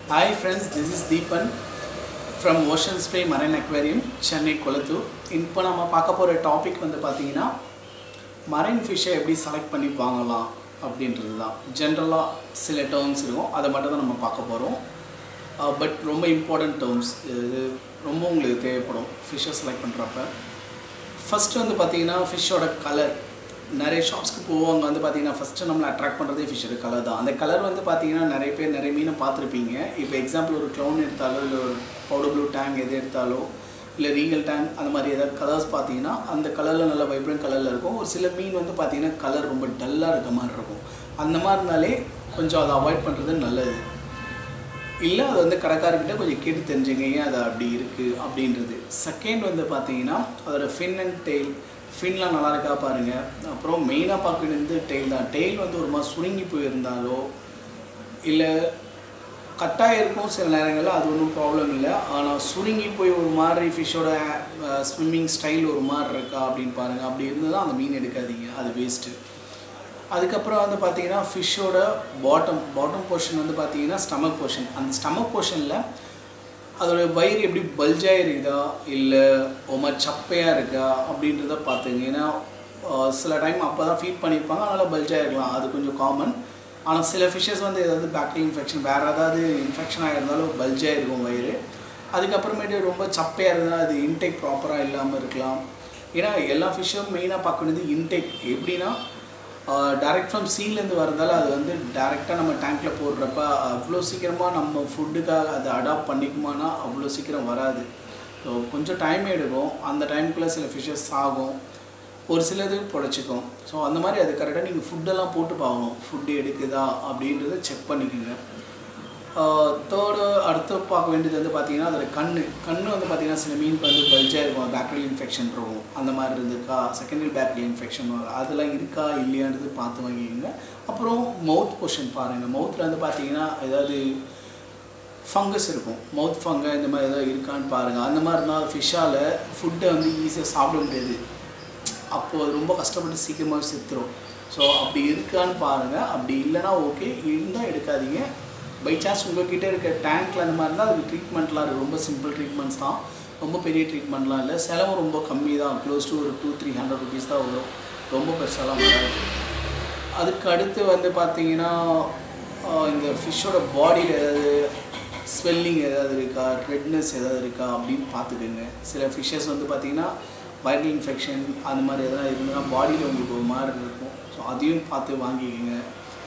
Hi friends, this is Deepan from Ocean Spray Marine Aquarium, Chennai Kolathur இப்போ நம்ம பார்க்க போகிற டாபிக் வந்து பார்த்தீங்கன்னா மரைன் ஃபிஷ்ஷை எப்படி செலக்ட் பண்ணி வாங்கலாம் அப்படின்றது தான் ஜென்ரலாக சில டேர்ம்ஸ் இருக்கும் அதை மட்டும் தான் நம்ம பார்க்க போகிறோம் பட் ரொம்ப இம்பார்ட்டன்ட் டேர்ம்ஸ் இது ரொம்ப உங்களுக்கு தேவைப்படும் ஃபிஷ்ஷை செலக்ட் பண்ணுறப்ப ஃபஸ்ட்டு வந்து பார்த்தீங்கன்னா ஃபிஷ்ஷோட கலர் நிறைய ஷாப்ஸ்க்கு போவாங்க வந்து பார்த்தீங்கன்னா ஃபஸ்ட்டு நம்மளை அட்ராக்ட் பண்ணுறதே ஃபிஷ்ஷோட கலர் தான் அந்த கலர் வந்து பார்த்தீங்கன்னா நிறைய பேர் நிறைய மீனை பார்த்துருப்பீங்க இப்போ எக்ஸாம்பிள் ஒரு க்ளவுன் எடுத்தாலோ இல்லை ஒரு பவுடர் ப்ளூ டேங்க் எது எடுத்தாலோ இல்லை ரீகல் டேங்க் அந்த மாதிரி ஏதாவது கலர்ஸ் பார்த்தீங்கன்னா அந்த கலரில் நல்ல வைப்ரண்ட் கலரில் இருக்கும் ஒரு சில மீன் வந்து பார்த்தீங்கன்னா கலர் ரொம்ப டல்லாக இருக்க மாதிரி இருக்கும் அந்த மாதிரி இருந்தாலே கொஞ்சம் அதை அவாய்ட் பண்ணுறது நல்லது இல்லை அது வந்து கடைக்காரர்கிட்ட கொஞ்சம் கேட்டு தெரிஞ்சுங்க ஏன் அது அப்படி இருக்குது அப்படின்றது செகண்ட் வந்து பார்த்தீங்கன்னா அதோட ஃபின் அண்ட் டெய்ல் ஃபின்லாம் நல்லா இருக்கா பாருங்கள் அப்புறம் மெயினாக பார்க்க வேண்டியது டெய்ல் தான் டெய்ல் வந்து ஒரு மாதிரி சுருங்கி போயிருந்தாலோ இல்லை கட்டாயம் இருக்கும் சில நேரங்களில் அது ஒன்றும் ப்ராப்ளம் இல்லை ஆனால் சுருங்கி போய் ஒரு மாதிரி ஃபிஷ்ஷோட ஸ்விம்மிங் ஸ்டைல் ஒரு மாதிரி இருக்கா அப்படின்னு பாருங்கள் அப்படி இருந்ததுன்னா அந்த மீன் எடுக்காதீங்க அது வேஸ்ட்டு அதுக்கப்புறம் வந்து பார்த்தீங்கன்னா ஃபிஷ்ஷோட பாட்டம் பாட்டம் போர்ஷன் வந்து பார்த்தீங்கன்னா ஸ்டமக் போர்ஷன் அந்த ஸ்டமக் போர்ஷனில் அதோட வயிறு எப்படி பல்ஜாக இருக்குதா இல்லை ஒரு மாதிரி சப்பையாக இருக்கா அப்படின்றத பார்த்துங்க ஏன்னா ஆஹ், சில டைம் அப்போ தான் ஃபீட் பண்ணியிருப்பாங்க அதனால் பல்ஜாக இருக்கலாம் அது கொஞ்சம் காமன் ஆனால் சில ஃபிஷ்ஷஸ் வந்து ஏதாவது பேக்டீரியல் இன்ஃபெக்ஷன் வேறு ஏதாவது இன்ஃபெக்ஷன் ஆகிருந்தாலும் பல்ஜாக இருக்கும் வயிறு அதுக்கப்புறமேட்டு ரொம்ப சப்பையாக இருந்தால் அது இன்டேக் ப்ராப்பராக இல்லாமல் இருக்கலாம் ஏன்னா எல்லா ஃபிஷ்ஷும் மெயினாக பார்க்க வேண்டியது இன்டேக் எப்படின்னா டைரக்ட் ஃப்ரம் சீலேருந்து வரதால அது வந்து டைரெக்டாக நம்ம டேங்க்கில் போடுறப்ப அவ்வளோ சீக்கிரமாக நம்ம ஃபுட்டுக்காக அதை அடாப்ட் பண்ணிக்குமானா அவ்வளோ சீக்கிரம் வராது ஸோ கொஞ்சம் டைம் எடுக்கும் அந்த டைமுக்குள்ளே சில ஃபிஷ்ஷஸ் ஆகும் ஒரு சிலது பொழைச்சிக்கும் ஸோ அந்த மாதிரி அது கரெக்டாக நீங்கள் ஃபுட்டெல்லாம் போட்டு பார்க்கணும் ஃபுட்டு எடுக்குதா அப்படின்றத செக் பண்ணிக்கோங்க தேர்டு அடுத்து பார்க்க வேண்டியது வந்து பார்த்தீங்கன்னா அதோட கண் கண் வந்து பார்த்தீங்கன்னா சில மீனுக்கு வந்து பல்ஜாக இருக்கும் பேக்டீரியல் இன்ஃபெக்ஷன் இருக்கும் அந்த மாதிரி இருந்திருக்கா செகண்டரி பேக்டீரியல் இன்ஃபெக்ஷன் அதெல்லாம் இருக்கா இல்லையான்றது பார்த்து வாங்கிக்கோங்க அப்புறம் மவுத் பொஷன் பாருங்கள் மவுத்தில் வந்து பார்த்தீங்கன்னா ஏதாவது ஃபங்கஸ் இருக்கும் மவுத் ஃபங்க இந்த மாதிரி ஏதாவது இருக்கான்னு பாருங்கள் அந்த மாதிரி இருந்தால் ஃபிஷ்ஷால் ஃபுட்டை வந்து ஈஸியாக சாப்பிட முடியாது அப்போது அது ரொம்ப கஷ்டப்பட்டு சீக்கிரமாக செத்துரும் ஸோ அப்படி இருக்கான்னு பாருங்கள் அப்படி இல்லைன்னா ஓகே இருந்தால் எடுக்காதீங்க பை சான்ஸ் உங்ககிட்ட இருக்க டேங்க்கில் அந்த மாதிரி இருந்தால் அதுக்கு ட்ரீட்மெண்ட்லாம் இருக்குது ரொம்ப சிம்பிள் ட்ரீட்மெண்ட்ஸ் தான் ரொம்ப பெரிய ட்ரீட்மெண்ட்லாம் இல்லை செலவும் ரொம்ப கம்மி தான் க்ளோஸ் டு ஒரு டூ த்ரீ ஹண்ட்ரட் ருபீஸ் தான் வரும் ரொம்ப பெருசாலாம் வராது அதுக்கு அடுத்து வந்து பார்த்தீங்கன்னா ஆஹ் இந்த ஃபிஷ்ஷோட பாடியில் ஏதாவது ஸ்வெல்லிங் ஏதாவது இருக்கா ரெட்னஸ் ஏதாவது இருக்கா அப்படின்னு பார்த்துக்கோங்க சில ஃபிஷ்ஷஸ் வந்து பார்த்தீங்கன்னா வைரல் இன்ஃபெக்ஷன் அந்த மாதிரி எதனா இருந்ததுன்னா பாடியில் உங்களுக்கு ஒரு மாதிரி இருக்கும் ஸோ அதையும் பார்த்து வாங்கிக்கோங்க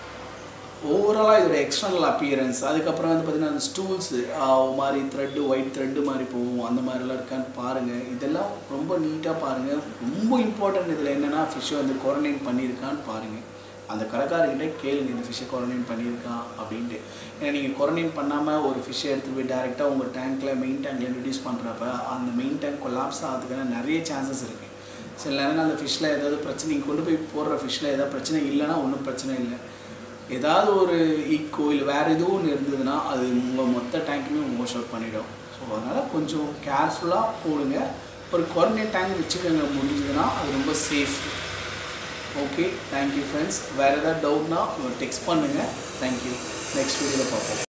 ஓவராலாக இதோட எக்ஸ்டர்னல் அப்பியரன்ஸ் அதுக்கப்புறம் வந்து பார்த்தீங்கன்னா அந்த ஸ்டூல்ஸு மாதிரி த்ரெட்டு ஒயிட் த்ரெட்டு மாதிரி போகும் அந்த மாதிரிலாம் இருக்கான்னு பாருங்கள் இதெல்லாம் ரொம்ப நீட்டாக பாருங்கள் ரொம்ப இம்பார்ட்டன்ட் இதில் என்னென்னா ஃபிஷ்ஷை வந்து குவாரண்டைன் பண்ணியிருக்கான்னு பாருங்கள் அந்த கடைக்காரர்கிட்ட கேளுங்க இந்த ஃபிஷ்ஷை குவாரண்டைன் பண்ணியிருக்கான் அப்படின்ட்டு ஏன்னா நீங்கள் குவாரண்டைன் பண்ணாமல் ஒரு ஃபிஷ்ஷை எடுத்துகிட்டு போய் டேரெக்டாக உங்கள் டேங்க்கில் மெயின் டேங்க்கில் இன்ட்ரடியூஸ் பண்ணுறப்ப அந்த மெயின் டேங்க் கொலாப்ஸ் ஆகிறதுக்கான நிறைய சான்சஸ் இருக்குது சில நேரங்கள் அந்த ஃபிஷ்ஷில் ஏதாவது பிரச்சனை நீங்கள் கொண்டு போய் போடுற ஃபிஷ்ஷில் ஏதாவது பிரச்சனை இல்லைன்னா ஒன்றும் பிரச்சனை இல்லை ஏதாவது ஒரு ஈக்கோ இல்லை வேறு எதுவும் ஒன்று இருந்ததுன்னா அது உங்கள் மொத்த டேங்க்குமே வாஷ் அவுட் பண்ணிடும் ஸோ அதனால் கொஞ்சம் கேர்ஃபுல்லாக போடுங்க ஒரு குவாரண்டைன் டேங்க் வச்சுக்கோங்க முடிஞ்சதுன்னா அது ரொம்ப சேஃப் ஓகே தேங்க்யூ ஃப்ரெண்ட்ஸ் வேறு ஏதாவது டவுட்னா டெக்ஸ்ட் பண்ணுங்கள் தேங்க்யூ நெக்ஸ்ட் வீடியோவில் பார்ப்போம்